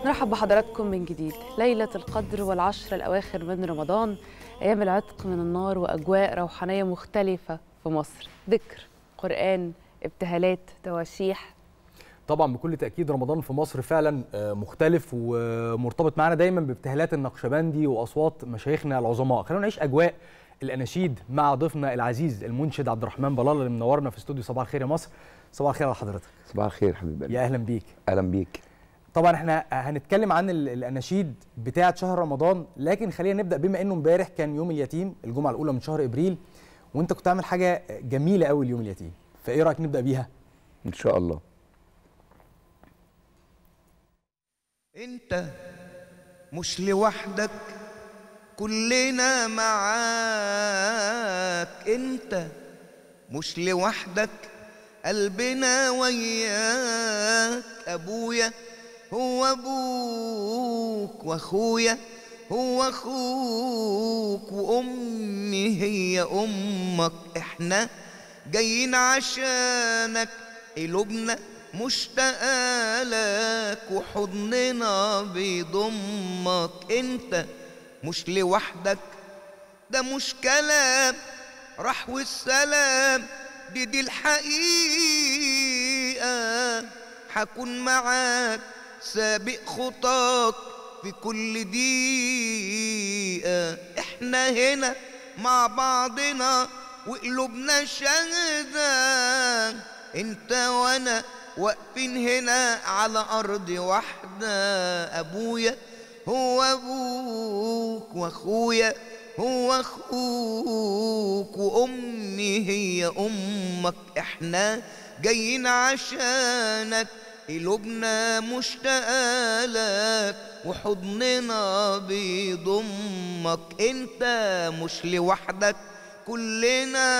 نرحب بحضراتكم من جديد ليلة القدر والعشر الأواخر من رمضان أيام العتق من النار وأجواء روحانية مختلفة في مصر ذكر قرآن ابتهالات تواشيح طبعا بكل تاكيد رمضان في مصر فعلا آه، مختلف ومرتبط معنا دايما بابتهالات النقشبندي واصوات مشايخنا العظماء خلونا نعيش اجواء الاناشيد مع ضيفنا العزيز المنشد عبد الرحمن بلال اللي منورنا في استوديو صباح الخير يا مصر صباح الخير على حضرتك صباح الخير حبيب قلبي يا اهلا بيك اهلا بيك طبعا احنا هنتكلم عن ال- الاناشيد بتاعه شهر رمضان لكن خلينا نبدا بما انه امبارح كان يوم اليتيم الجمعه الاولى من شهر ابريل وانت كنت عامل حاجه جميله قوي اليوم اليتيم فايه رايك نبدا بيها ان شاء الله انت مش لوحدك كلنا معاك انت مش لوحدك قلبنا وياك ابويا هو ابوك واخويا هو اخوك وامي هي امك احنا جايين عشانك قلوبنا مشتاقة لك وحضننا بيضمك انت مش لوحدك ده مش كلام راح والسلام دي دي الحقيقة حكون معاك سابق خطاك في كل دقيقة احنا هنا مع بعضنا وقلوبنا شاهدة انت وانا واقفين هنا على ارض واحدة ابويا هو ابوك واخويا هو اخوك وامي هي امك احنا جايين عشانك قلوبنا مشتاقة لك وحضننا بيضمك انت مش لوحدك كلنا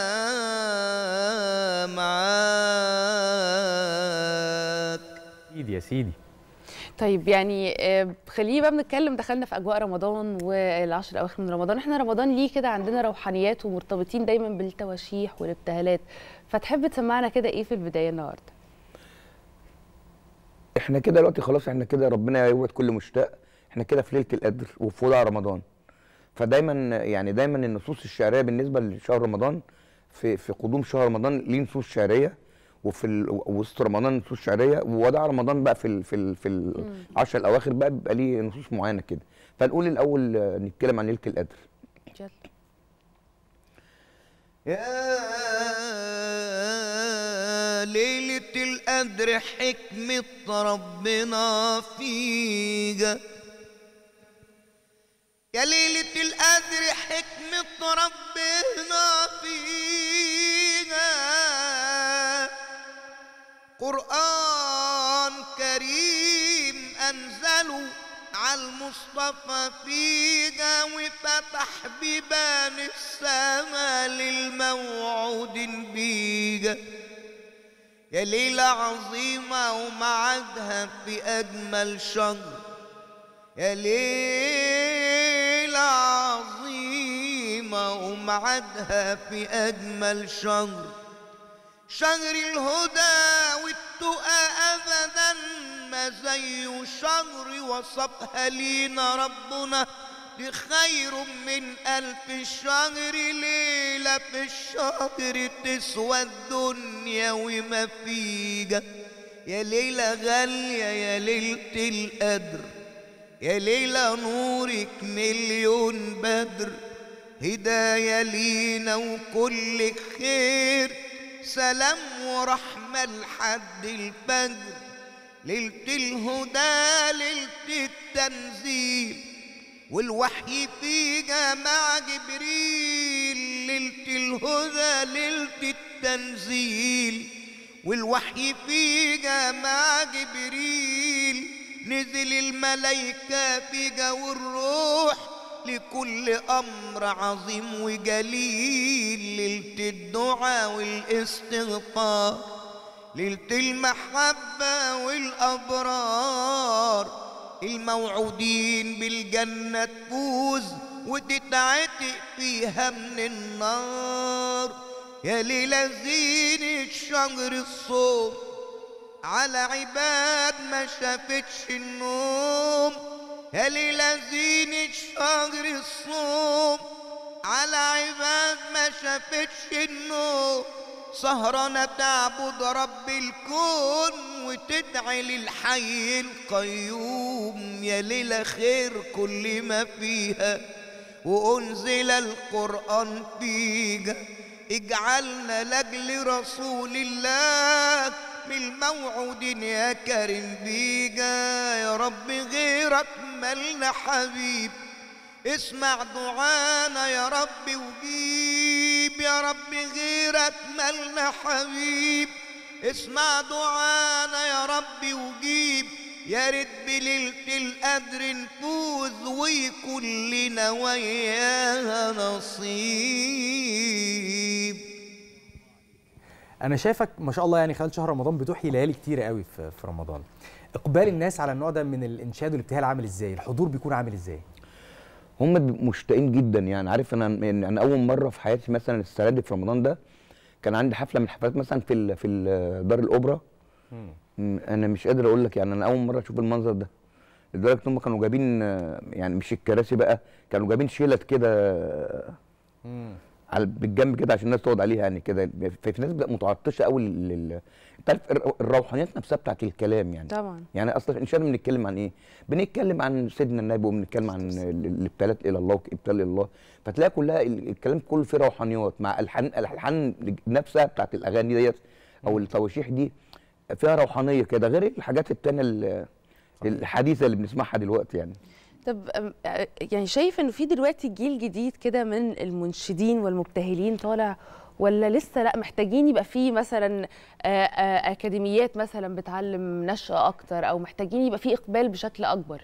معاك ايدي يا سيدي طيب يعني آه، خلينا بقى بنتكلم دخلنا في أجواء رمضان والعشر الأواخر من رمضان احنا رمضان ليه كده عندنا روحانيات ومرتبطين دايما بالتواشيح والابتهالات فتحب تسمعنا كده ايه في البداية النهاردة احنا كده دلوقتي خلاص احنا كده ربنا يوعد كل مشتاق احنا كده في ليله القدر وفي وداع رمضان فدايما يعني دايما النصوص الشعريه بالنسبه لشهر رمضان في في قدوم شهر رمضان ليه نصوص شعريه وفي ال- وسط رمضان نصوص شعريه ووداع رمضان بقى في ال في ال في العشر الاواخر بقى بيبقى ليه نصوص معينه كده فنقول الاول آه، نتكلم عن ليله القدر يلا يا ليلة القدر حكمة ربنا فيها يا ليلة القدر حكمة ربنا فيها قرآن كريم أنزله على المصطفى فيها وفتح بيبان السما للموعود بيها يا ليلة عظيمة ومعادها في أجمل شهر يا ليلة عظيمة ومعادها في أجمل شهر شهر الهدى والتقى أبدا ما زي شهر وصفها لينا ربنا خير من ألف شهر ليلة في الشهر تسوى الدنيا وما فيها يا ليلة غالية يا ليلة القدر يا ليلة نورك مليون بدر هداية لينا وكل خير سلام ورحمة لحد الفجر ليلة الهدى ليلة التنزيل والوحي فيها مع جبريل ليلة الهدى ليلة التنزيل والوحي فيها مع جبريل نزل الملايكة فيها والروح لكل أمر عظيم وجليل ليلة الدعاء والاستغفار ليلة المحبة والأبرار الموعودين بالجنة تفوز وتتعتق فيها من النار يا ليلة زينة شجر الصوم على عباد ما شافتش النوم هل لذين الشهر الصوم على عباد ما شافتش النوم سهرانة تعبد رب الكون وتدعي للحي القيوم يا ليلة خير كل ما فيها وأنزل القرآن فيها اجعلنا لاجل رسول الله من الموعودين يا كريم بيجا يا رب غيرك ملنا حبيب اسمع دعانا يا رب وجيب يا رب غيرك ملنا حبيب اسمع دعانا يا رب وجيب يا ريت بليلة القدر نفوز ويكون لنا وياها نصيب انا شايفك ما شاء الله يعني خلال شهر رمضان بتحيي ليالي كتيره قوي في, في رمضان اقبال الناس على النوع ده من الانشاد والابتهال عامل ازاي الحضور بيكون عامل ازاي هم بيبقوا مشتاقين جدا يعني عارف انا يعني انا اول مره في حياتي مثلا السنه دي في رمضان ده كان عندي حفله من الحفلات مثلا في ال في ال دار الاوبرا م، انا مش قادر اقول لك يعني انا اول مره اشوف المنظر ده لدرجه ان هم كانوا جايبين آه، يعني مش الكراسي بقى كانوا جايبين شيلت كده آه، على بالجنب كده عشان الناس تقعد عليها يعني كده في في ناس بتبقى متعطشه قوي لل لل- انت عارف الر- الروحانيات نفسها بتاعت الكلام يعني طبعا يعني اصلا الانشاد بنتكلم عن ايه؟ بنتكلم عن سيدنا النبي وبنتكلم عن ال- الابتالات الى الله وابتال الى الله فتلاقي كلها ال- الكلام كله فيه روحانيات مع الحان الالحان نفسها بتاعت الاغاني ديت او التواشيح دي فيها روحانيه كده غير الحاجات التانيه ال- الحديثه اللي بنسمعها دلوقتي يعني طب أم، آه، يعني شايف انه في دلوقتي جيل جديد كده من المنشدين والمبتهلين طالع ولا لسه لا محتاجين يبقى في مثلا آه، آه، اكاديميات مثلا بتعلم نشأة اكتر او محتاجين يبقى في اقبال بشكل اكبر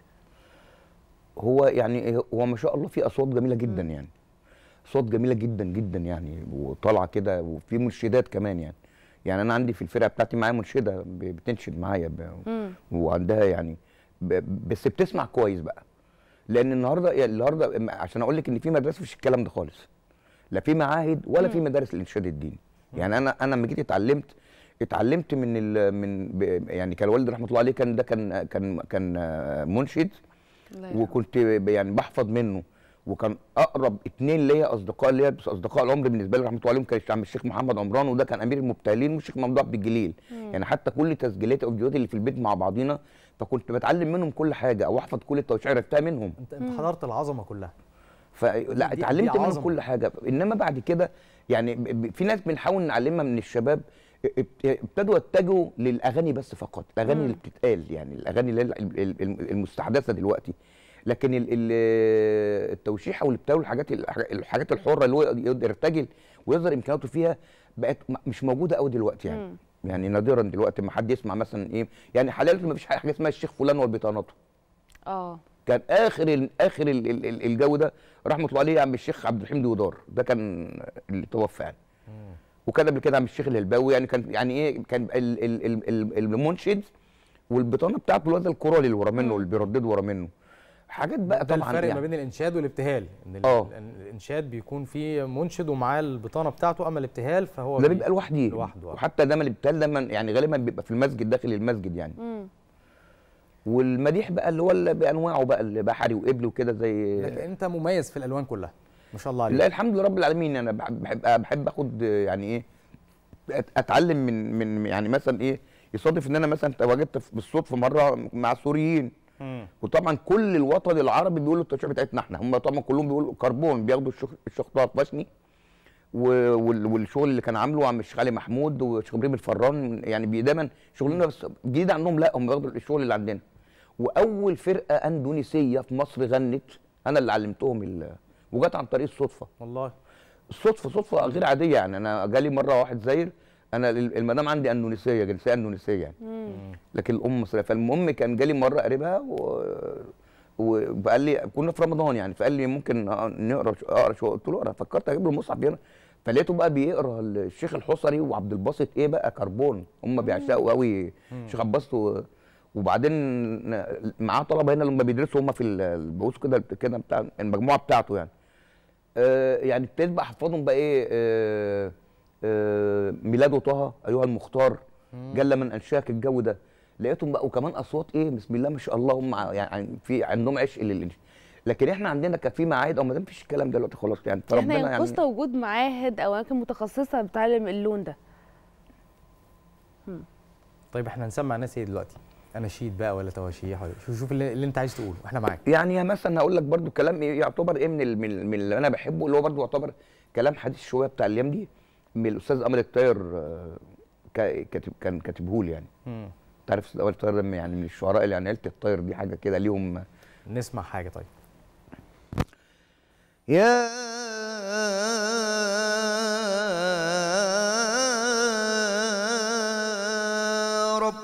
هو يعني هو ما شاء الله في اصوات جميله جدا يعني اصوات جميله جدا جدا يعني وطالعه كده وفي منشدات كمان يعني يعني انا عندي في الفرقه بتاعتي معايا منشده ب- بتنشد معايا ب- مم. وعندها يعني ب- بس بتسمع كويس بقى لان النهارده يعني النهارده عشان اقول لك ان في مدرسه مفيش الكلام ده خالص لا في معاهد ولا في مدارس الانشاد الديني يعني انا انا لما جيت اتعلمت اتعلمت من ال من ب- يعني كان والدي رحمه الله عليه كان ده كان كان كان آه، منشد الله يرحمه. وكنت ب- يعني بحفظ منه وكان اقرب اتنين ليا اصدقاء ليا بس اصدقاء العمر بالنسبه لي رحمه الله عليهم كان عم الشيخ محمد عمران وده كان امير المبتهلين والشيخ ممدوح عبد الجليل يعني حتى كل تسجيلات الفيديوهات اللي في البيت مع بعضينا فكنت بتعلم منهم كل حاجه او احفظ كل التواشيح عرفتها منهم انت انت حضرت العظمه كلها فلا دي- دي اتعلمت منهم عظمة. كل حاجه انما بعد كده يعني ب- ب- في ناس بنحاول نعلمها من الشباب اب- ابتدوا يتجهوا للاغاني بس فقط الاغاني اللي بتتقال يعني الاغاني اللي هي ال- ال- ال- المستحدثه دلوقتي لكن ال- ال- التوشيح او الابتال والحاجات الح- الحاجات الحره اللي هو يقدر يرتجل ويظهر امكانياته فيها بقت م- مش موجوده قوي دلوقتي يعني مم. يعني نادرا دلوقتي ما حد يسمع مثلا ايه يعني حاليا ما فيش حاجه اسمها الشيخ فلان والبطانته اه كان اخر ال اخر ال ال ال الجو ده رحمه الله عليه عم الشيخ عبد الحميد ودار ده كان اللي توفى يعني وكان قبل كده عم الشيخ الهلباوي يعني كان يعني ايه كان ال ال ال ال المنشد والبطانه بتاعته الواد الكورالي اللي ورا منه اللي بيردد ورا منه حاجات بقى ده طبعا الفرق ما يعني بين الانشاد والابتهال ان ال- آه. ال- الانشاد بيكون فيه منشد ومعاه البطانه بتاعته اما الابتهال فهو ده بي- بيبقى لوحده لوحده آه. وحتى ده ما الابتال ده من- يعني غالبا بيبقى في المسجد داخل المسجد يعني مم. والمديح بقى اللي هو اللي بانواعه بقى اللي بحري وقبلي وكده زي لكن انت مميز في الالوان كلها ما شاء الله عليك لا الحمد لله رب العالمين انا بحب بحب, بحب اخد يعني ايه أت- اتعلم من من يعني مثلا ايه يصادف ان انا مثلا تواجدت في- بالصدفه مره مع سوريين مم. وطبعا كل الوطن العربي بيقولوا التشريح بتاعتنا احنا هم طبعا كلهم بيقولوا كربون بياخدوا الشيخ الشيخ طه الطشني و- وال- والشغل اللي كان عامله عم الشيخ علي محمود والشيخ ابراهيم الفران يعني بي- دايما شغلنا بس جديد عنهم لا هم بياخدوا الشغل اللي عندنا واول فرقه اندونيسيه في مصر غنت انا اللي علمتهم ال- وجت عن طريق الصدفه والله الصدفه صدفه غير عاديه يعني انا جالي مره واحد زاير انا ال- المدام عندي اندونيسيه جنسيه اندونيسيه يعني لكن الام مصريه فالمهم كان جالي مره قريبها و وقال لي كنا في رمضان يعني فقال لي ممكن نقرا شو- اقرا شو قلت له اقرا فكرت اجيب له المصحف هنا فلقيته بقى بيقرا الشيخ الحصري وعبد الباسط ايه بقى كربون هم بيعشقوا قوي الشيخ عبد الباسط و- وبعدين معاه طلبه هنا لما بيدرسوا هم في ال- البحوث كده كده بتاع المجموعه بتاعته يعني آه يعني ابتديت بقى احفظهم بقى ايه آه آه ميلاد طه ايها المختار جل من انشاك الجو ده لقيتهم بقوا كمان اصوات ايه بسم الله ما شاء الله هم ع- يعني في عندهم عشق لل لكن احنا عندنا كان في معاهد او ما دام فيش الكلام ده دلوقتي خلاص يعني احنا فربنا يعني ينقصنا وجود معاهد او اماكن متخصصه بتعلم اللون ده طيب احنا هنسمع ناس ايه دلوقتي اناشيد بقى ولا تواشيح ولا شوف شوف اللي, اللي انت عايز تقوله واحنا معاك يعني مثلا هقول لك برضو كلام إيه يعتبر ايه من ال- من, ال- من اللي انا بحبه اللي هو برضو يعتبر كلام حديث شويه بتاع الايام دي من الاستاذ امل الطاهر آه، كا- كاتب كان كاتبه لي يعني مم. انت عارف الاستاذ امل الطاهر ده يعني من الشعراء اللي يعني عيله الطاهر دي حاجه كده ليهم نسمع حاجه طيب يا رب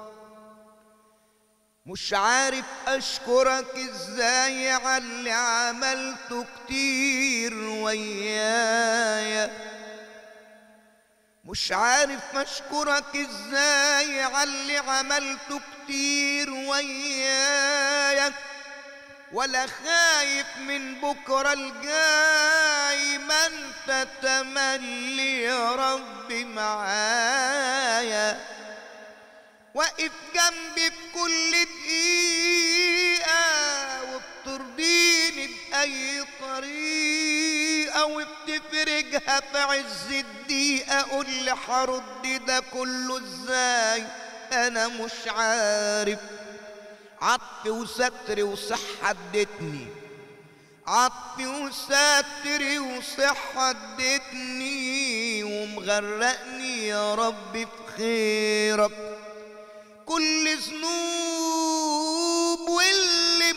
مش عارف اشكرك ازاي على اللي عملته كتير ويايا مش عارف اشكرك ازاي على اللي عملته كتير ويايا ولا خايف من بكرة الجاي ما انت تملي يا ربي معايا واقف جنبي في كل دقيقة وبترضيني بأي طريقة وبتفرجها في عز الدقيقة قول لي هرد ده كله ازاي أنا مش عارف عطف وستر وصحة ادتني عطف وستر وصحة ادتني ومغرقني يا رب في خيرك كل ذنوب واللي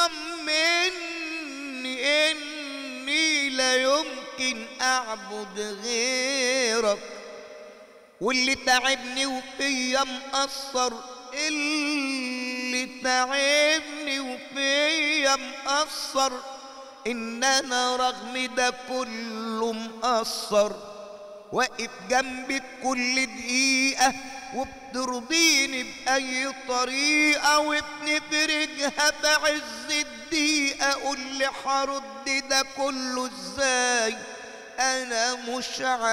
مطمني اني لا يمكن اعبد غيرك واللي تعبني وفيا مقصر اللي تعبني وفيا مقصر ان انا رغم ده كله مقصر واقف جنبي في كل دقيقة وبترضيني بأي طريقة وبنفرجها بعز الدقيقة قول لي هرد ده كله ازاي أنا مش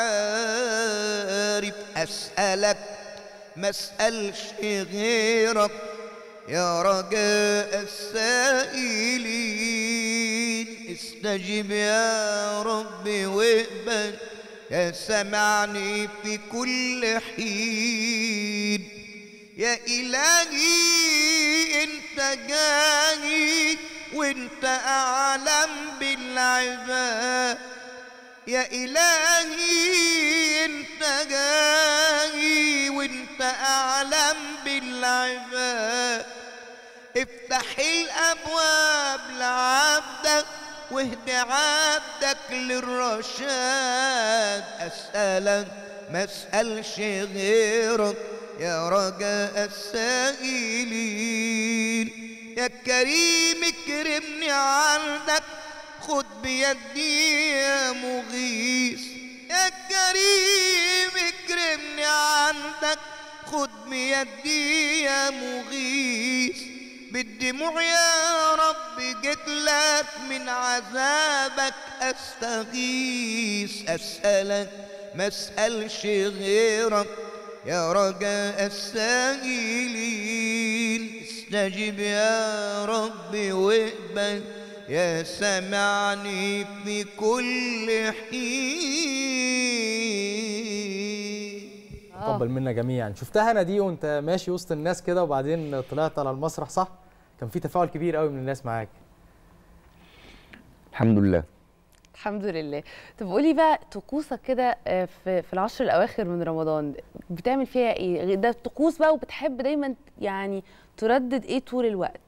عارف أسألك ما اسألش غيرك يا رجاء السائلين استجب يا رب واقبل يا سمعني في كل حين يا إلهي انت جاي وانت أعلم بالعباد يا إلهي انت جاي وانت أعلم بالعباد افتح الأبواب لعبدك واهد عبدك للرشاد أسألك ما اسألش غيرك يا رجاء السائلين يا كريم اكرمني عندك خد بيدي يا مغيث يا كريم اكرمني عندك خد بيدي يا مغيث بالدموع يا رب جيت لك من عذابك استغيث اسالك ما اسالش غيرك يا رجاء السائلين استجب يا رب واقبل يا سمعني في كل حين تقبل منا جميعا شفتها انا دي وانت ماشي وسط الناس كده وبعدين طلعت على المسرح صح كان في تفاعل كبير قوي من الناس معاك الحمد لله الحمد لله طب قولي بقى طقوسك كده آه، في في العشر الاواخر من رمضان بتعمل فيها ايه ده طقوس بقى وبتحب دايما يعني تردد ايه طول الوقت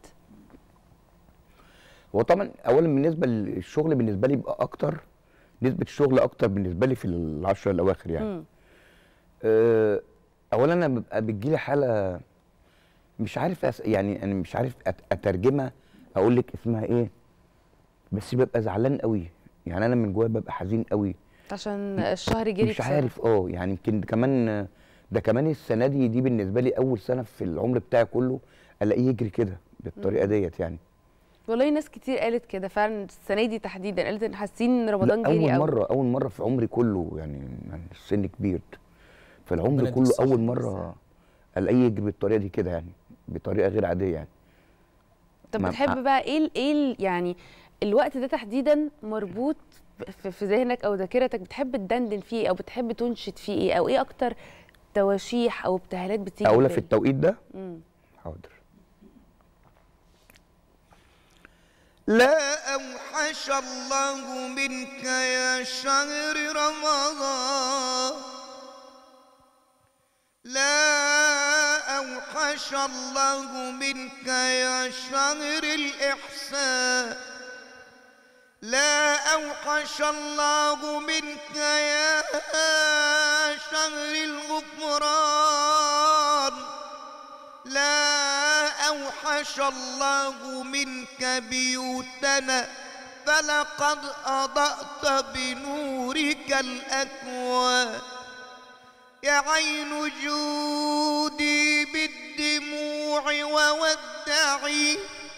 هو طبعا اولا بالنسبه للشغل بالنسبه لي بيبقى اكتر نسبه الشغل اكتر بالنسبه لي في العشرة الاواخر يعني مم. آه، اولا انا ببقى بتجيلي حاله مش عارف أس... يعني انا مش عارف أت... اترجمها اقول لك اسمها ايه بس ببقى زعلان قوي يعني انا من جوايا ببقى حزين قوي عشان الشهر جري مش بسرعة. عارف اه يعني يمكن كمان ده كمان السنه دي دي بالنسبه لي اول سنه في العمر بتاعي كله الاقيه يجري كده بالطريقه ديت يعني والله ناس كتير قالت كده فعلا السنه دي تحديدا قالت ان حاسين ان لا، رمضان جري اول قوي مره اول مره في عمري كله يعني يعني السن كبير في العمر ربنا كله يديك الصحة اول والعافية. مره الاقيه يجري بالطريقه دي كده يعني بطريقه غير عاديه يعني طب ما- بتحب بقى ايه ال- ايه ال- يعني الوقت ده تحديدا مربوط في, في ذهنك او ذاكرتك بتحب تدندن فيه او بتحب تنشد فيه ايه او ايه اكتر تواشيح او ابتهالات بتيجي اقولها في بالك؟ التوقيت ده مم. حاضر لا أوحش الله منك يا شهر رمضان لا أوحش الله منك يا شهر الإحسان لا أوحش الله منك يا شهر الغفران لا أوحش الله منك بيوتنا فلقد أضأت بنورك الأكوان يا عين جودي بالدموع وودعي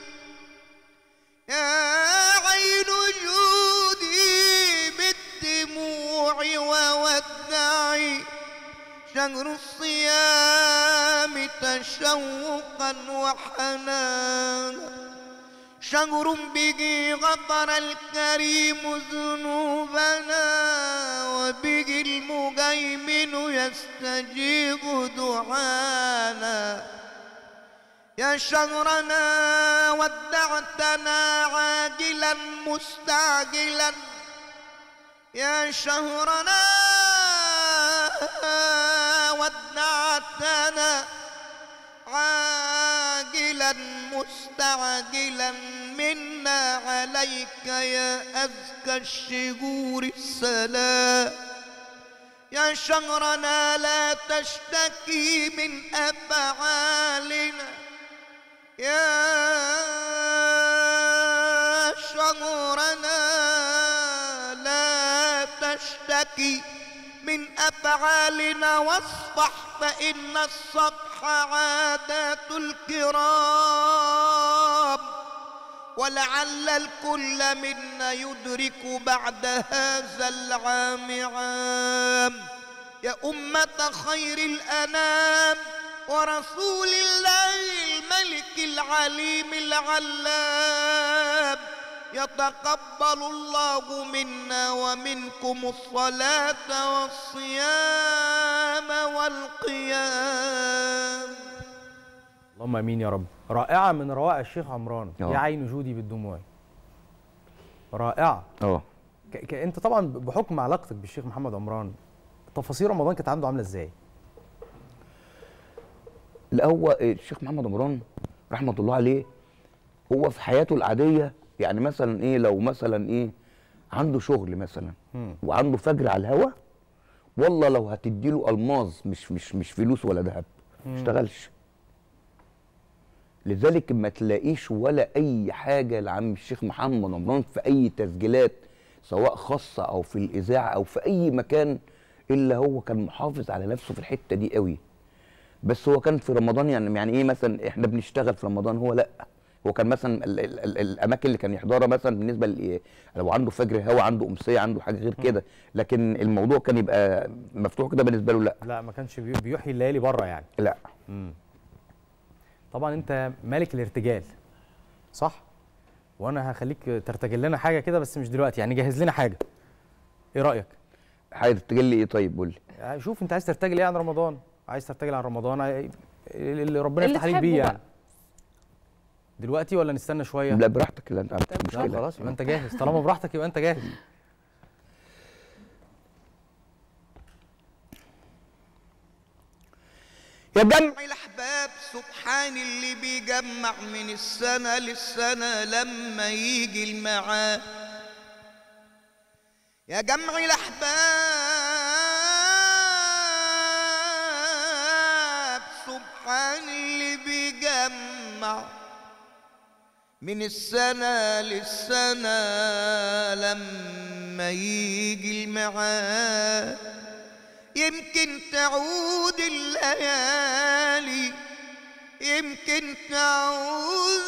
يا عين جودي بالدموع وودعي شهر الصيام تشوقا وحنانا شهر به غفر الكريم ذنوبنا وبه المهيمن يستجيب دعانا يا شهرنا ودعتنا عاجلا مستعجلا يا شهرنا ودعتنا عاجلا مستعجلا منا عليك يا أزكى الشهور السلام يا شهرنا لا تشتكي من أفعالنا يا شهرنا لا تشتكي من أفعالنا واصفح فإن الصفح عادات الكرام ولعل الكل منا يدرك بعد هذا العام عام يا أمة خير الأنام ورسول الله الملك العليم العلام يتقبل الله منا ومنكم الصلاة والصيام والقيام اللهم امين يا رب رائعه من روائع الشيخ عمران آه. يا عين جودي بالدموع رائعه اه ك... ك... انت طبعا بحكم علاقتك بالشيخ محمد عمران تفاصيل رمضان كانت عنده عامله ازاي لا هو الشيخ محمد عمران رحمه الله عليه هو في حياته العاديه يعني مثلا ايه لو مثلا ايه عنده شغل مثلا مم. وعنده فجر على الهوا والله لو هتديله الماظ مش مش مش فلوس ولا ذهب ما اشتغلش لذلك ما تلاقيش ولا اي حاجه لعم الشيخ محمد عمران في اي تسجيلات سواء خاصه او في الاذاعه او في اي مكان الا هو كان محافظ على نفسه في الحته دي قوي بس هو كان في رمضان يعني يعني ايه مثلا احنا بنشتغل في رمضان هو لا هو كان مثلا ال ال ال الاماكن اللي كان يحضرها مثلا بالنسبه ل لو عنده فجر هوا عنده امسيه عنده حاجه غير كده لكن الموضوع كان يبقى مفتوح كده بالنسبه له لا لا ما كانش بي... بيحيي الليالي بره يعني لا مم. طبعا انت ملك الارتجال صح وانا هخليك ترتجل لنا حاجه كده بس مش دلوقتي يعني جهز لنا حاجه ايه رايك عايز تجي لي ايه طيب قول لي يعني شوف انت عايز ترتجل ايه عن رمضان عايز ترتجل عن رمضان عاي- اللي ربنا اللي يفتح عليك تحبه بيه بقى. يعني دلوقتي ولا نستنى شويه لا براحتك لا انت عندك لا مشكله خلاص يبقى انت جاهز طالما براحتك يبقى انت جاهز يا جمع جمع الأحباب سبحان اللي بيجمع من السنة للسنة لما يجي الميعاد يا جمع الأحباب سبحان اللي بيجمع من السنة للسنة لما يجي الميعاد يمكن تعود الليالي يمكن تعود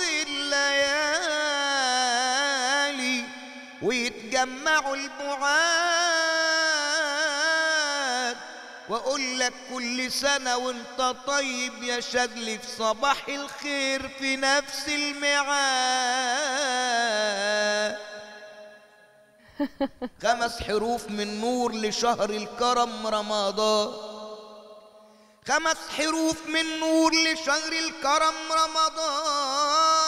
الليالي ويتجمعوا البعاد واقول لك كل سنة وانت طيب يا شاذلي في صباح الخير في نفس الميعاد خمس حروف من نور لشهر الكرم رمضان خمس حروف من نور لشهر الكرم رمضان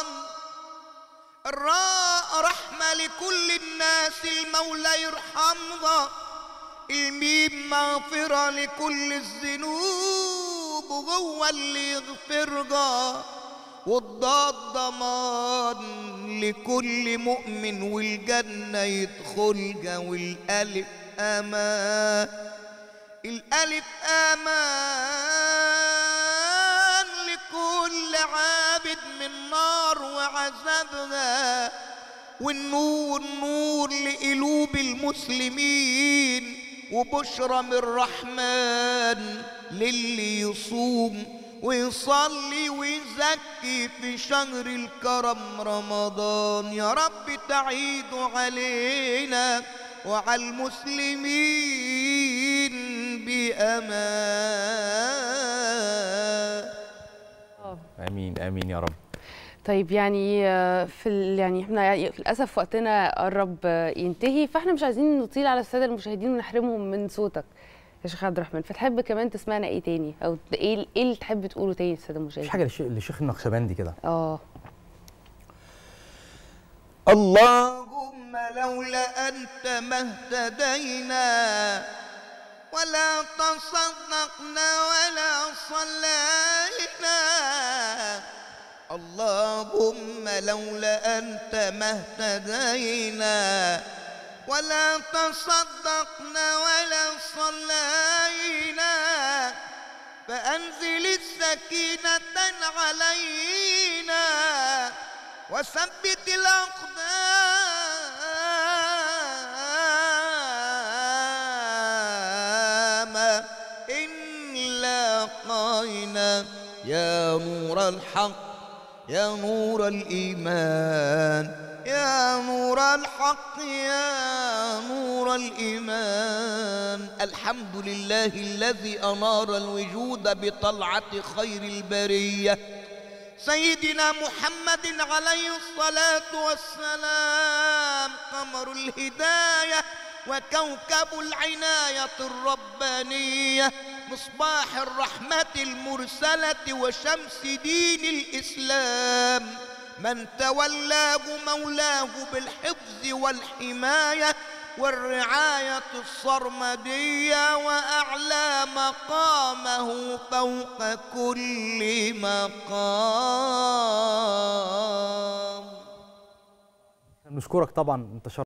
الراء رحمة لكل الناس المولى يرحمها الميم مغفرة لكل الذنوب وهو اللي يغفرها والضاد ضمان لكل مؤمن والجنة يدخلها والألف أمان الألف أمان لكل عابد من نار وعذابها والنور نور لقلوب المسلمين وبشرى من الرحمن للي يصوم ويصلي ويزكي في شهر الكرم رمضان يا رب تعيد علينا وعلى المسلمين بأمان امين امين يا رب طيب يعني آه، في ال- يعني احنا يعني للاسف وقتنا قرب آه، ينتهي فاحنا مش عايزين نطيل على الساده المشاهدين ونحرمهم من صوتك يا شيخ عبد الرحمن فتحب كمان تسمعنا ايه تاني او ايه ايه اللي تحب تقوله تاني للساده مش المشاهدين حاجه للشيخ للشيخ النقشبندي كده اه اللهم لولا أنت ما اهتدينا ولا تصدقنا ولا صلينا اللهم لولا أنت ما اهتدينا ولا تصدقنا ولا صلينا فأنزل السكينة علينا وثبت الأقدام إن لاقينا يا نور الحق يا نور الإيمان يا نور الحق يا نور الإيمان الحمد لله الذي أنار الوجود بطلعة خير البرية سيدنا محمد عليه الصلاة والسلام قمر الهداية وكوكب العناية الربانية مصباح الرحمة المرسلة وشمس دين الإسلام من تولاه مولاه بالحفظ والحماية والرعاية الصرمدية وأعلى مقامه فوق كل مقام نشكرك طبعا انت